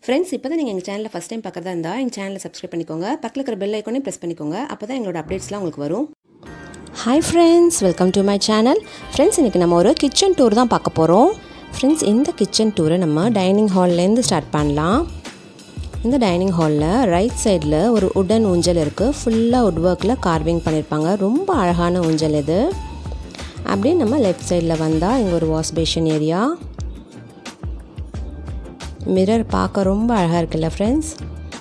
friends இப்போ தான் நீங்கள் எங்கள் சேனலில் ஃபஸ்ட் டைம் பார்க்குறதா இருந்தால் எங்கள் சேனலை சப்ஸ்கிரைப் பண்ணிக்கோங்க பக்கத்தில் இருக்கிற பெல் ஐக்கானே ப்ரெஸ் பண்ணிக்கோங்க அப்போ தான் எங்களோட அப்டேட்ஸ்லாம் உங்களுக்கு வரும் hi friends welcome to my channel friends இன்றைக்கி நம்ம ஒரு கிச்சன் டூர் தான் பார்க்க போகிறோம் ஃப்ரெண்ட்ஸ் இந்த கிச்சன் டூரை நம்ம டைனிங் ஹால்லேருந்து ஸ்டார்ட் பண்ணலாம் இந்த டைனிங் ஹாலில் ரைட் சைடில் ஒரு உடன் ஊஞ்சல் இருக்குது ஃபுல்லாக உட் ஒர்க்கில் கார்விங் பண்ணியிருப்பாங்க ரொம்ப அழகான ஊஞ்சல் இது அப்படியே நம்ம லெஃப்ட் சைடில் வந்தால் இங்கே ஒரு வாஷ் பேஷன் ஏரியா மிரர் பார்க்க ரொம்ப அழகாக இருக்குல்ல ஃப்ரெண்ட்ஸ்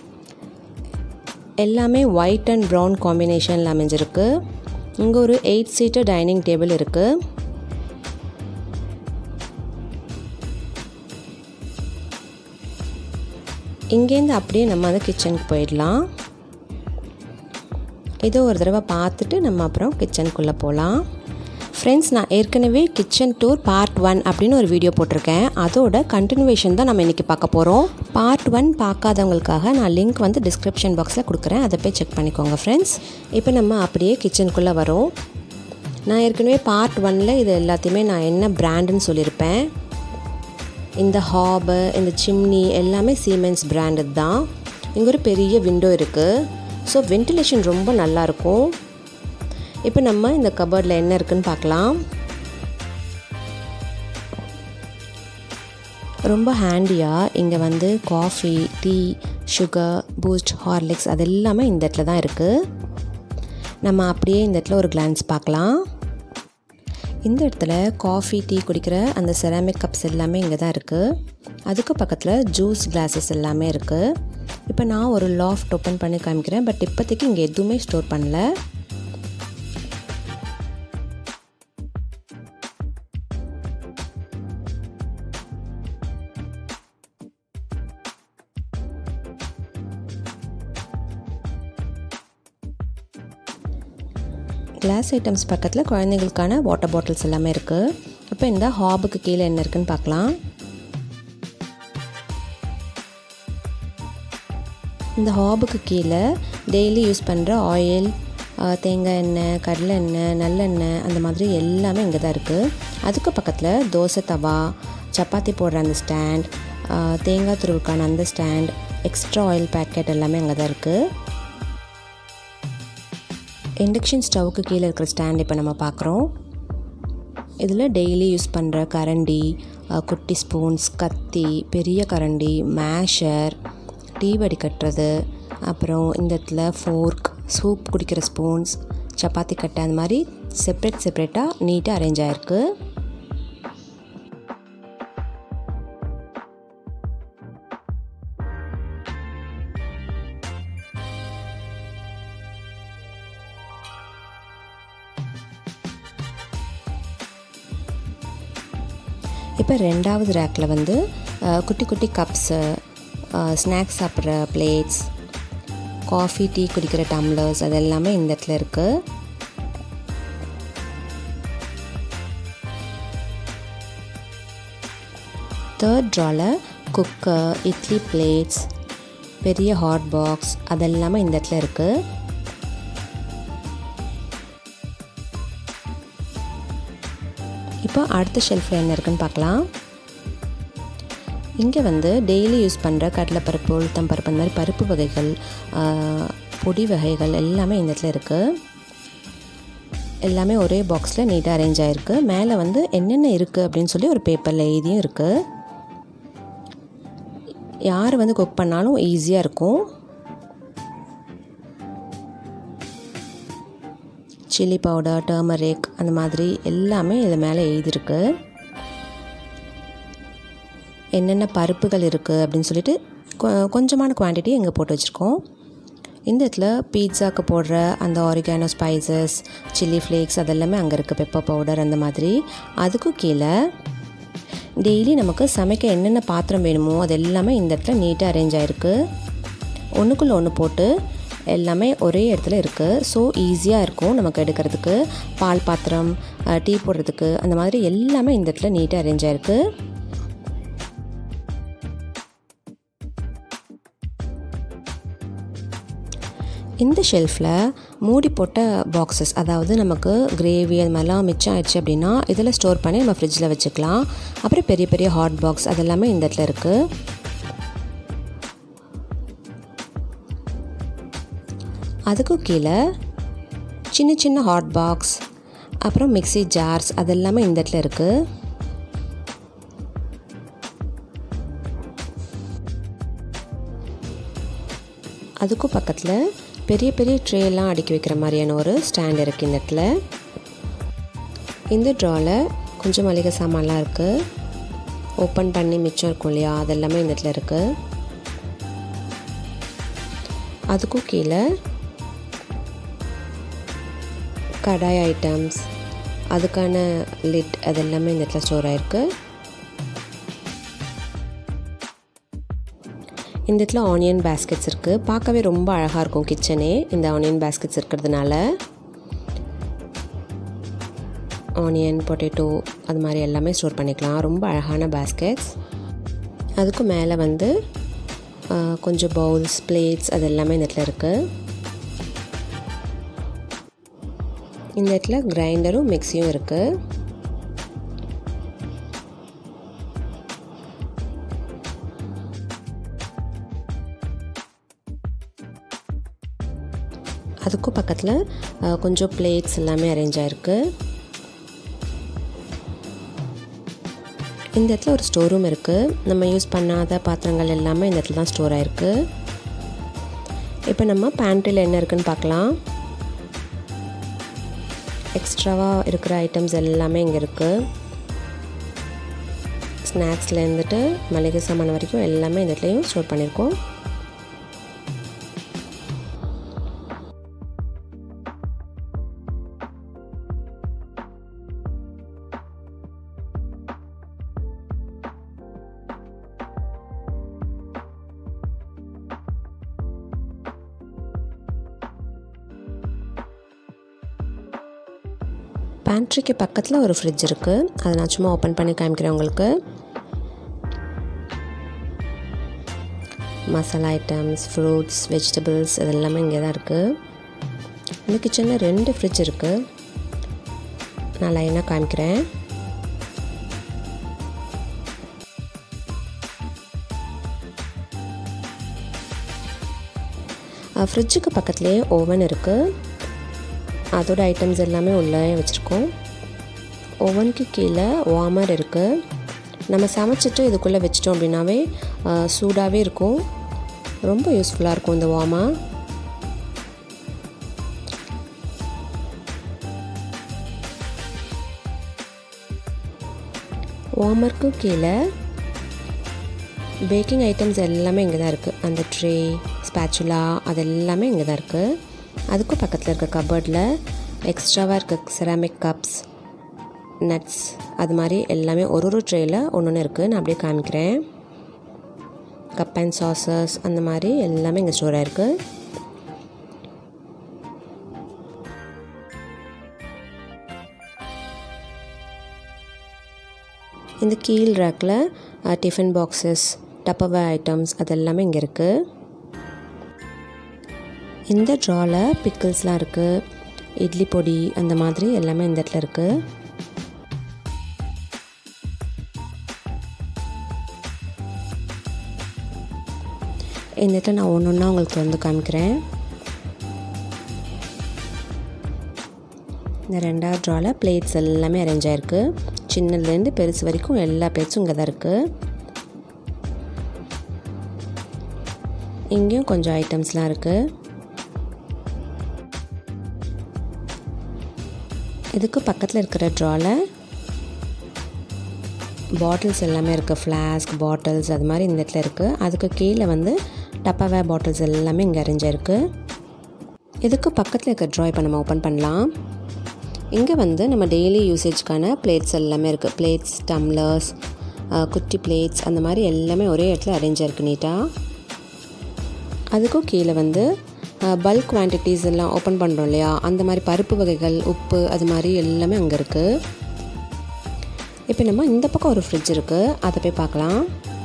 எல்லாமே ஒயிட் அண்ட் ப்ரௌன் காம்பினேஷனில் அமைஞ்சிருக்கு இங்கே ஒரு எயிட் சீட்டர் டைனிங் டேபிள் இருக்குது இங்கேருந்து அப்படியே நம்ம அந்த கிச்சனுக்கு போயிடலாம் இதை ஒரு தடவை பார்த்துட்டு நம்ம அப்புறம் கிச்சனுக்குள்ளே போகலாம் ஃப்ரெண்ட்ஸ் நான் ஏற்கனவே கிச்சன் டூர் பார்ட் ஒன் அப்படின்னு ஒரு வீடியோ போட்டிருக்கேன் அதோட கண்டினியூவேஷன் தான் நம்ம இன்றைக்கி பார்க்க போகிறோம் பார்ட் ஒன் பார்க்காதவங்களுக்காக நான் லிங்க் வந்து டிஸ்கிரிப்ஷன் பாக்ஸில் கொடுக்குறேன் அதை போய் செக் பண்ணிக்கோங்க ஃப்ரெண்ட்ஸ் இப்போ நம்ம அப்படியே கிச்சனுக்குள்ளே வரோம் நான் ஏற்கனவே பார்ட் ஒனில் இது எல்லாத்தையுமே நான் என்ன பிராண்டுன்னு சொல்லியிருப்பேன் இந்த ஹாபு இந்த சிம்னி எல்லாமே சீமென்ஸ் பிராண்டு தான் இங்கே ஒரு பெரிய விண்டோ இருக்குது ஸோ வென்டிலேஷன் ரொம்ப நல்லாயிருக்கும் இப்போ நம்ம இந்த கபர்டில் என்ன இருக்குன்னு பார்க்கலாம் ரொம்ப ஹேண்டியாக இங்கே வந்து coffee tea sugar Boost Horlicks அது எல்லாமே இந்த இடத்துல தான் இருக்குது நம்ம அப்படியே இந்த இடத்துல ஒரு கிளான்ஸ் பார்க்கலாம் இந்த இடத்துல காஃபி டீ குடிக்கிற அந்த செராமிக் கப்ஸ் எல்லாமே இங்கே தான் இருக்குது அதுக்கு பக்கத்தில் ஜூஸ் கிளாஸஸ் எல்லாமே இருக்குது இப்போ நான் ஒரு லாஃப்ட் ஓப்பன் பண்ணி காமிக்கிறேன் பட் இப்போதைக்கு இங்கே எதுவுமே ஸ்டோர் பண்ணல கிளாஸ் ஐட்டம்ஸ் பக்கத்தில் குழந்தைங்களுக்கான வாட்டர் பாட்டில்ஸ் எல்லாமே இருக்குது இப்போ இந்த ஹாபுக்கு கீழே என்ன இருக்குன்னு பார்க்கலாம் இந்த ஹாபுக்கு கீழே டெய்லி யூஸ் பண்ணுற ஆயில் தேங்காய் எண்ணெய் கடலை எண்ணெய் நல்லெண்ணெய் அந்த மாதிரி எல்லாமே இங்கே தான் இருக்குது அதுக்கு பக்கத்தில் தோசை தவா சப்பாத்தி போடுற அந்த ஸ்டாண்ட் தேங்காய் துருவுக்கான அந்த ஸ்டாண்ட் எக்ஸ்ட்ரா ஆயில் பேக்கெட் எல்லாமே அங்கே தான் இருக்குது இண்டக்ஷன் ஸ்டவ்வுக்கு கீழே இருக்கிற ஸ்டாண்ட் இப்போ நம்ம பார்க்குறோம் இதில் டெய்லி யூஸ் பண்ணுற கரண்டி குட்டி ஸ்பூன்ஸ் கத்தி பெரிய கரண்டி மேஷர் டீ வடிகட்டுறது அப்புறம் இந்த இடத்துல ஃபோர்க் சூப் குடிக்கிற ஸ்பூன்ஸ் சப்பாத்தி கட்டை அந்த மாதிரி செப்ரேட் செப்ரேட்டாக நீட்டாக அரேஞ்ச் ஆகிருக்கு இப்போ ரெண்டாவது ரேக்கில் வந்து குட்டி குட்டி கப்ஸு ஸ்நாக்ஸ் சாப்பிட்ற பிளேட்ஸ் காஃபி டீ குடிக்கிற டம்ளர்ஸ் அது எல்லாமே இந்த இடத்துல இருக்குது தேர்ட் ட்ராவில் குக்கர் இட்லி பிளேட்ஸ் பெரிய ஹாட் பாக்ஸ் அதெல்லாமே இந்த இடத்துல இருக்குது இப்போ அடுத்த ஷெல்ஃபில் என்ன இருக்குன்னு பார்க்கலாம் இங்கே வந்து டெய்லி யூஸ் பண்ணுற கடலைப்பருப்பு உளுத்தம் பருப்பு அந்த மாதிரி பருப்பு வகைகள் பொடி வகைகள் எல்லாமே இந்த இடத்துல இருக்குது எல்லாமே ஒரே பாக்ஸில் நீட்டாக அரேஞ்ச் ஆகிருக்கு மேலே வந்து என்னென்ன இருக்குது அப்படின்னு சொல்லி ஒரு பேப்பரில் எழுதியும் இருக்குது யார் வந்து குக் பண்ணாலும் ஈஸியாக இருக்கும் சில்லி பவுடர் டர்மரிக் அந்த மாதிரி எல்லாமே இது மேலே எழுதியிருக்கு என்னென்ன பருப்புகள் இருக்குது அப்படின்னு சொல்லிட்டு கொஞ்சமான குவான்டிட்டி இங்கே போட்டு வச்சுருக்கோம் இந்த இடத்துல பீட்சாக்கு போடுற அந்த ஆரிகானோ ஸ்பைசஸ் சில்லி ஃப்ளேக்ஸ் அதெல்லாமே அங்கே இருக்குது பெப்பர் பவுடர் அந்த மாதிரி அதுக்கும் கீழே டெய்லி நமக்கு சமைக்க என்னென்ன பாத்திரம் வேணுமோ அது எல்லாமே இந்த இடத்துல நீட்டாக அரேஞ்ச் ஆகிருக்கு ஒன்றுக்குள்ளே ஒன்று போட்டு எல்லாமே ஒரே இடத்துல இருக்குது ஸோ ஈஸியாக இருக்கும் நமக்கு எடுக்கிறதுக்கு பால் பாத்திரம் டீ போடுறதுக்கு அந்த மாதிரி எல்லாமே இந்த இடத்துல நீட்டாக அரேஞ்ச் ஆகிருக்கு இந்த ஷெல்ஃபில் மூடி போட்ட பாக்ஸஸ் அதாவது நமக்கு கிரேவி அது மாதிரிலாம் மிச்சம் ஆயிடுச்சு அப்படின்னா இதில் ஸ்டோர் பண்ணி நம்ம ஃப்ரிட்ஜில் வச்சுக்கலாம் அப்புறம் பெரிய பெரிய ஹாட் பாக்ஸ் அதெல்லாமே இந்த இடத்துல இருக்குது அதுக்கும் கீழே சின்ன சின்ன ஹாட் பாக்ஸ் அப்புறம் மிக்ஸி ஜார்ஸ் அது எல்லாமே இந்த இடத்துல இருக்குது அதுக்கும் பக்கத்தில் பெரிய பெரிய ட்ரேலாம் அடுக்கி வைக்கிற மாதிரியான ஒரு ஸ்டாண்ட் இருக்குது இந்த இடத்துல இந்த ட்ராவில் கொஞ்சம் மளிகை சாமான்லாம் இருக்குது ஓப்பன் பண்ணி மிச்சம் இருக்கும் இல்லையா அதெல்லாமே இந்த இடத்துல இருக்குது அதுக்கும் கீழே கடாய் ஐட்டம்ஸ் அதுக்கான லிட் அது எல்லாமே இந்த இடத்துல ஸ்டோர் ஆகிருக்கு இந்த இடத்துல ஆனியன் பேஸ்கெட்ஸ் இருக்குது பார்க்கவே ரொம்ப அழகாக இருக்கும் கிச்சனே இந்த ஆனியன் பேஸ்கெட்ஸ் இருக்கிறதுனால ஆனியன் பொட்டேட்டோ அது மாதிரி எல்லாமே ஸ்டோர் பண்ணிக்கலாம் ரொம்ப அழகான பேஸ்கெட்ஸ் அதுக்கும் மேலே வந்து கொஞ்சம் பவுல்ஸ் பிளேட்ஸ் அது எல்லாமே இந்த இடத்துல இருக்குது இந்த இடத்துல கிரைண்டரும் மிக்சியும் இருக்குது அதுக்கும் பக்கத்தில் கொஞ்சம் பிளேட்ஸ் எல்லாமே அரேஞ்ச் ஆகிருக்கு இந்த இடத்துல ஒரு ஸ்டோர் ரூம் இருக்குது நம்ம யூஸ் பண்ணாத பாத்திரங்கள் எல்லாமே இந்த இடத்துல தான் ஸ்டோர் ஆகிருக்கு இப்போ நம்ம பேண்ட்ரியில் என்ன இருக்குன்னு பார்க்கலாம் எக்ஸ்ட்ராவாக இருக்கிற ஐட்டம்ஸ் எல்லாமே இங்கே இருக்குது ஸ்நாக்ஸில் இருந்துட்டு மளிகை சாமான் வரைக்கும் எல்லாமே இந்த இடத்துலையும் ஸ்டோர் பண்ணியிருக்கோம் பேண்ட்ரிக்கு பக்கத்தில் ஒரு ஃப்ரிட்ஜ் இருக்குது அதை நான் சும்மா ஓப்பன் பண்ணி காமிக்கிறேன் உங்களுக்கு மசாலா ஐட்டம்ஸ் ஃப்ரூட்ஸ் வெஜிடபிள்ஸ் இது எல்லாமே இங்கே தான் இருக்குது இந்த கிச்சனில் ரெண்டு ஃப்ரிட்ஜ் இருக்குது நான் லைனாக காமிக்கிறேன் ஃப்ரிட்ஜுக்கு பக்கத்துலேயே ஓவன் இருக்குது அதோட ஐட்டம்ஸ் எல்லாமே உள்ளே வச்சுருக்கோம் ஓவனுக்கு கீழே வார்மர் இருக்குது நம்ம சமைச்சிட்டு இதுக்குள்ளே வச்சிட்டோம் அப்படின்னாவே சூடாகவே இருக்கும் ரொம்ப யூஸ்ஃபுல்லாக இருக்கும் இந்த வார்மா வார்மருக்கு கீழே பேக்கிங் ஐட்டம்ஸ் எல்லாமே இங்கே தான் இருக்குது அந்த ட்ரே ஸ்பேச்சுலா அது எல்லாமே இங்கே தான் இருக்குது அதுக்கும் பக்கத்தில் இருக்க கபர்டில் எக்ஸ்ட்ராவாக இருக்க செராமிக் கப்ஸ் நட்ஸ் அது மாதிரி எல்லாமே ஒரு ஒரு ட்ரேயில் ஒன்று ஒன்று இருக்குது நான் அப்படியே காமிக்கிறேன் கப் அண்ட் சாசஸ் அந்த மாதிரி எல்லாமே இங்கே ஸ்டோர் ஆகிருக்கு இந்த கீழ் ரேக்கில் டிஃபன் பாக்ஸஸ் டப்பவே ஐட்டம்ஸ் அது எல்லாமே இங்கே இருக்குது இந்த ட்ராவில் பிக்கிள்ஸ்லாம் இருக்குது இட்லி பொடி அந்த மாதிரி எல்லாமே இந்த இடத்துல இருக்குது இந்த இடத்துல நான் ஒன்று ஒன்றா உங்களுக்கு வந்து காமிக்கிறேன் இந்த ரெண்டாவது ட்ராவில் பிளேட்ஸ் எல்லாமே அரேஞ்ச் ஆகிருக்கு சின்னதுலேருந்து பெருசு வரைக்கும் எல்லா பிளேட்ஸும் இங்கே தான் இருக்குது இங்கேயும் கொஞ்சம் ஐட்டம்ஸ்லாம் இருக்குது இதுக்கு பக்கத்தில் இருக்கிற ட்ராவில் பாட்டில்ஸ் எல்லாமே இருக்குது ஃப்ளாஸ்க் பாட்டில்ஸ் அது மாதிரி இந்த இடத்துல இருக்குது அதுக்கு கீழே வந்து டப்பாவே பாட்டில்ஸ் எல்லாமே இங்கே அரேஞ்ச் ஆயிருக்கு இதுக்கு பக்கத்தில் இருக்க ட்ரா இப்போ நம்ம ஓப்பன் பண்ணலாம் இங்கே வந்து நம்ம டெய்லி யூசேஜ்க்கான பிளேட்ஸ் எல்லாமே இருக்குது பிளேட்ஸ் டம்ளர்ஸ் குட்டி பிளேட்ஸ் அந்த மாதிரி எல்லாமே ஒரே இடத்துல அரேஞ்ச் ஆயிருக்கு நீட்டாக அதுக்கும் கீழே வந்து பல்க் குவான்டிட்டிஸ் எல்லாம் ஓப்பன் பண்ணுறோம் இல்லையா அந்த மாதிரி பருப்பு வகைகள் உப்பு அது மாதிரி எல்லாமே அங்கே இருக்குது இப்போ நம்ம இந்த பக்கம் ஒரு ஃப்ரிட்ஜ் இருக்குது அதை போய் பார்க்கலாம்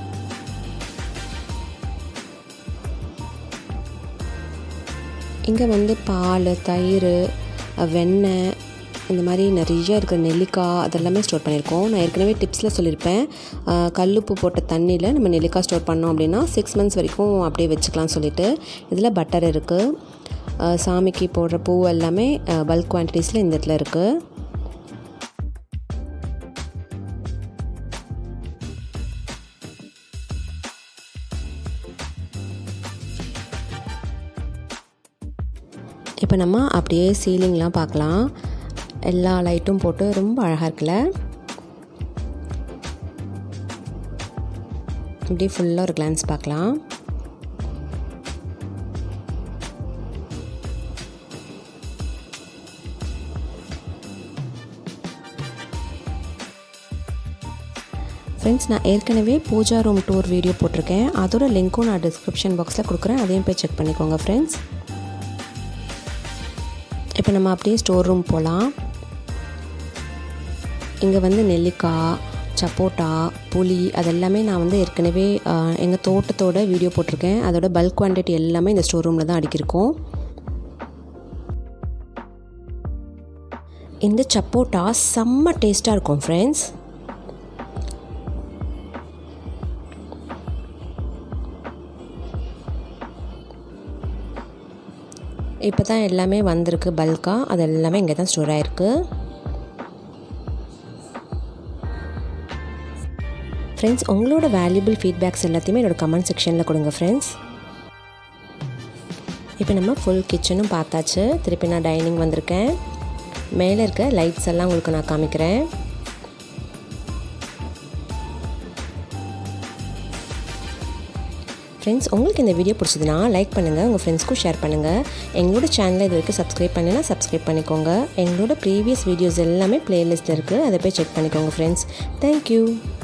இங்கே வந்து பால் தயிர் வெண்ணெய் இந்த மாதிரி நிறைய இருக்கிற நெல்லிக்காய் அதெல்லாமே ஸ்டோர் பண்ணியிருக்கோம் நான் ஏற்கனவே டிப்ஸில் சொல்லியிருப்பேன் கல்லுப்பு போட்ட தண்ணியில் நம்ம நெல்லிக்காய் ஸ்டோர் பண்ணோம் அப்படின்னா சிக்ஸ் மந்த்ஸ் வரைக்கும் அப்படியே வச்சுக்கலாம்னு சொல்லிட்டு இதில் பட்டர் இருக்குது சாமிக்கு போடுற பூ எல்லாமே பல்க் குவான்டிட்டிஸில் இந்த இடத்துல இருக்குது இப்போ நம்ம அப்படியே சீலிங்லாம் பார்க்கலாம் எல்லா லைட்டும் போட்டு ரொம்ப அழகாக இருக்குல்ல இப்படி ஃபுல்லாக ஒரு கிளான்ஸ் பார்க்கலாம் ஃப்ரெண்ட்ஸ் நான் ஏற்கனவே பூஜா ரூம் டூர் வீடியோ போட்டிருக்கேன் அதோட லிங்க்கும் நான் டிஸ்கிரிப்ஷன் பாக்ஸில் கொடுக்குறேன் அதையும் போய் செக் பண்ணிக்கோங்க ஃப்ரெண்ட்ஸ் இப்போ நம்ம அப்படியே ஸ்டோர் ரூம் போகலாம் இங்கே வந்து நெல்லிக்காய் சப்போட்டா புளி அதெல்லாமே நான் வந்து ஏற்கனவே எங்கள் தோட்டத்தோட வீடியோ போட்டிருக்கேன் அதோட பல்க் குவான்டிட்டி எல்லாமே இந்த ஸ்டோர் ரூமில் தான் அடிக்கிருக்கோம் இந்த சப்போட்டா செம்ம டேஸ்ட்டாக இருக்கும் ஃப்ரெண்ட்ஸ் இப்போ தான் எல்லாமே வந்திருக்கு பல்காக அது எல்லாமே இங்கே தான் ஸ்டோர் ஆகிருக்கு ஃப்ரெண்ட்ஸ் உங்களோட வேல்யூபிள் ஃபீட்பேக்ஸ் எல்லாத்தையுமே என்னோடய கமெண்ட் செக்ஷனில் கொடுங்க ஃப்ரெண்ட்ஸ் இப்போ நம்ம ஃபுல் கிச்சனும் பார்த்தாச்சு திருப்பி நான் டைனிங் வந்திருக்கேன் மேலே இருக்க லைட்ஸ் எல்லாம் உங்களுக்கு நான் காமிக்கிறேன் ஃப்ரெண்ட்ஸ் உங்களுக்கு இந்த வீடியோ பிடிச்சதுன்னா லைக் பண்ணுங்கள் உங்கள் ஃப்ரெண்ட்ஸ்க்கும் ஷேர் பண்ணுங்கள் எங்களோட சேனலை இது வரைக்கும் சப்ஸ்கிரைப் பண்ணினா சப்ஸ்கிரைப் பண்ணிக்கோங்க எங்களோட ப்ரீவியஸ் வீடியோஸ் எல்லாமே ப்ளேலிஸ்ட்டில் இருக்குது அதை போய் செக் பண்ணிக்கோங்க ஃப்ரெண்ட்ஸ் தேங்க்யூ